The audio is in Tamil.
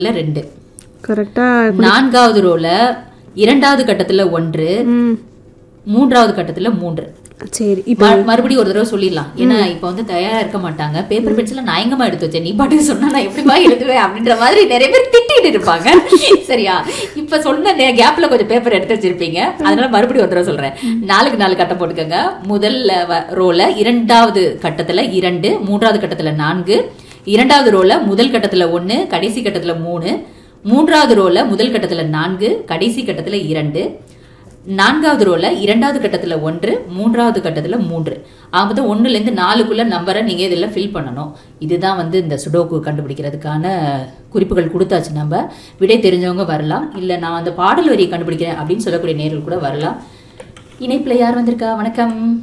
இல்ல ரெண்டு கரெக்டா நான்காவது ரோல இரண்டாவது கட்டத்துல ஒன்று ம் மூன்றாவது கட்டத்துல மூன்று சரி இப்போ ம- மறுபடியும் ஒரு தடவை சொல்லிடலாம் ஏன்னா இப்ப வந்து தயாரா இருக்க மாட்டாங்க பேப்பர் பென்சில நான் எங்கம்மா எடுத்து வச்சேன் நீ பாட்டுக்கு சொன்னா நான் எப்படிமா எழுதுவேன் அப்படின்ற மாதிரி நிறைய பேர் திட்டிட்டு இருப்பாங்க சரியா இப்ப சொன்ன கேப்ல கொஞ்சம் பேப்பர் எடுத்து வச்சிருப்பீங்க அதனால மறுபடியும் ஒரு தடவை சொல்றேன் நாலுக்கு நாலு கட்டம் போட்டுக்கோங்க முதல்ல வ- ரோல இரண்டாவது கட்டத்துல இரண்டு மூன்றாவது கட்டத்துல நான்கு இரண்டாவது ரோல முதல் கட்டத்துல ஒண்ணு கடைசி கட்டத்துல மூணு மூன்றாவது ரோல முதல் கட்டத்துல நான்கு கடைசி கட்டத்துல இரண்டு நான்காவது ரோல இரண்டாவது கட்டத்துல ஒன்று மூன்றாவது கட்டத்துல மூன்று ஆக மொத்தம் ஒண்ணுல இருந்து நாலுக்குள்ள நம்பரை நீங்க இதுல ஃபில் பண்ணணும் இதுதான் வந்து இந்த சுடோக்கு கண்டுபிடிக்கிறதுக்கான குறிப்புகள் கொடுத்தாச்சு நம்ம விடை தெரிஞ்சவங்க வரலாம் இல்ல நான் அந்த பாடல் வரியை கண்டுபிடிக்கிறேன் அப்படின்னு சொல்லக்கூடிய நேரில் கூட வரலாம் இணைப்புல யார் வந்திருக்கா வணக்கம்